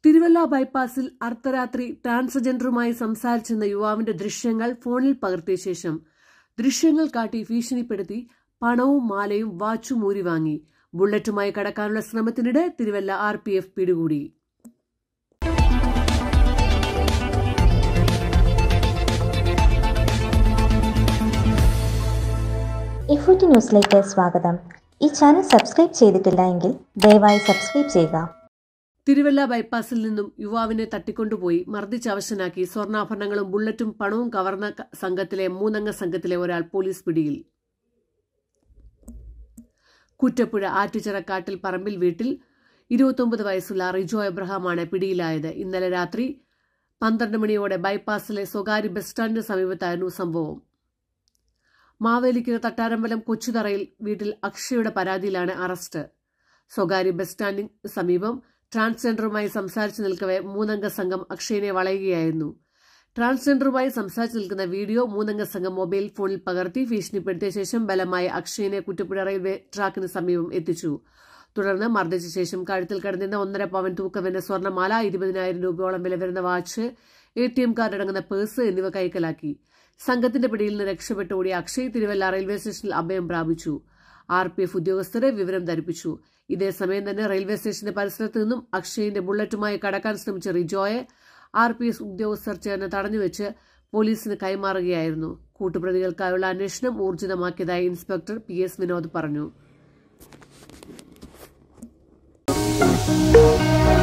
തിരുവല്ല ബൈപ്പാസിൽ അർദ്ധരാത്രി ട്രാൻസ്ജെൻഡറുമായി സംസാരിച്ചെന്ന യുവാവിന്റെ ദൃശ്യങ്ങൾ ഫോണിൽ പകർത്തിയ ശേഷം ദൃശ്യങ്ങൾ കാട്ടി ഭീഷണിപ്പെടുത്തി പണവും മാലയും വാച്ചും ഊരി വാങ്ങി ബുള്ളറ്റുമായി കടക്കാനുള്ള ശ്രമത്തിനിടെ തിരുവല്ല ആർ പി എഫ് പിടികൂടി ഇഫോറ്റി ന്യൂസിലേക്ക് സ്വാഗതം ഈ ചാനൽ സബ്സ്ക്രൈബ് ചെയ്തിട്ടില്ല എങ്കിൽ ദയവായി സബ്സ്ക്രൈബ് ചെയ്യുക തിരുവല്ല ബൈപ്പാസിൽ നിന്നും യുവാവിനെ തട്ടിക്കൊണ്ടുപോയി മർദ്ദിച്ച് അവശനാക്കി സ്വർണ്ണാഭരണങ്ങളും ബുള്ളറ്റും പണവും കവർന്ന ക- സംഘത്തിലെ മൂന്നംഗ സംഘത്തിലെ ഒരാൾ പോലീസ് പിടിയിൽ കുറ്റപ്പുഴ ആറ്റുചിറക്കാട്ടിൽ പറമ്പിൽ വീട്ടിൽ ഇരുപത്തൊമ്പത് വയസ്സുള്ള റിജോ എബ്രഹാമാണ് പിടിയിലായത് ഇന്നലെ രാത്രി പന്ത്രണ്ട് മണിയോടെ ബൈപ്പാസിലെ സ്വകാര്യ ബസ് സ്റ്റാൻഡിന് സമീപത്തായിരുന്നു സംഭവം മാവേലിക്കര തട്ടാരമ്പലം കൊച്ചുതറയിൽ വീട്ടിൽ അക്ഷയുടെ പരാതിയിലാണ് അറസ്റ്റ് സ്വകാര്യ ബസ് സ്റ്റാൻഡിന് സമീപം ട്രാൻസ്ജെൻഡറുമായി സംസാരിച്ചു നിൽക്കവെ മൂന്നംഗ സംഘം അക്ഷയനെ വളയുകയായിരുന്നു ട്രാൻസ്ജെൻഡറുമായി സംസാരിച്ചു നിൽക്കുന്ന വീഡിയോ മൂന്നംഗ സംഘം മൊബൈൽ ഫോണിൽ പകർത്തി ഭീഷണിപ്പെടുത്തിയ ശേഷം ബലമായി അക്ഷയനെ കുറ്റപ്പുഴ റെയിൽവേ ട്രാക്കിന് സമീപം എത്തിച്ചു തുടർന്ന് മർദ്ദിച്ച ശേഷം കഴുത്തിൽ കിടന്നിരുന്ന ഒന്നര പവൻ തൂക്കം വരുന്ന സ്വർണ്ണമാല ഇരുപതിനായിരം രൂപയോളം വില വരുന്ന watch A T M card അടങ്ങുന്ന പേഴ്സ് എന്നിവ കൈക്കലാക്കി സംഘത്തിന്റെ പിടിയിൽ നിന്ന് രക്ഷപ്പെട്ടു ഓടിയ അക്ഷയ് തിരുവല്ല റെയിൽവേ സ്റ്റേഷനിൽ അഭയം പ്രാപിച്ചു ആർ പി എഫ് ഉദ്യോഗസ്ഥരെ വിവരം ധരിപ്പിച്ചു ഇതേസമയം തന്നെ റെയിൽവേ സ്റ്റേഷന്റെ പരിസരത്ത് നിന്നും അക്ഷയിന്റെ ബുള്ളറ്റുമായി കടക്കാൻ ശ്രമിച്ച റിജോയെ ആർ പി എസ് ഉദ്യോഗസ്ഥർ ചേർന്ന് തടഞ്ഞുവെച്ച് പോലീസിന് കൈമാറുകയായിരുന്നു കൂട്ടുപ്രതികൾക്കായുള്ള അന്വേഷണം ഊർജിതമാക്കിയതായി ഇൻസ്പെക്ടർ പി എസ് വിനോദ് പറഞ്ഞു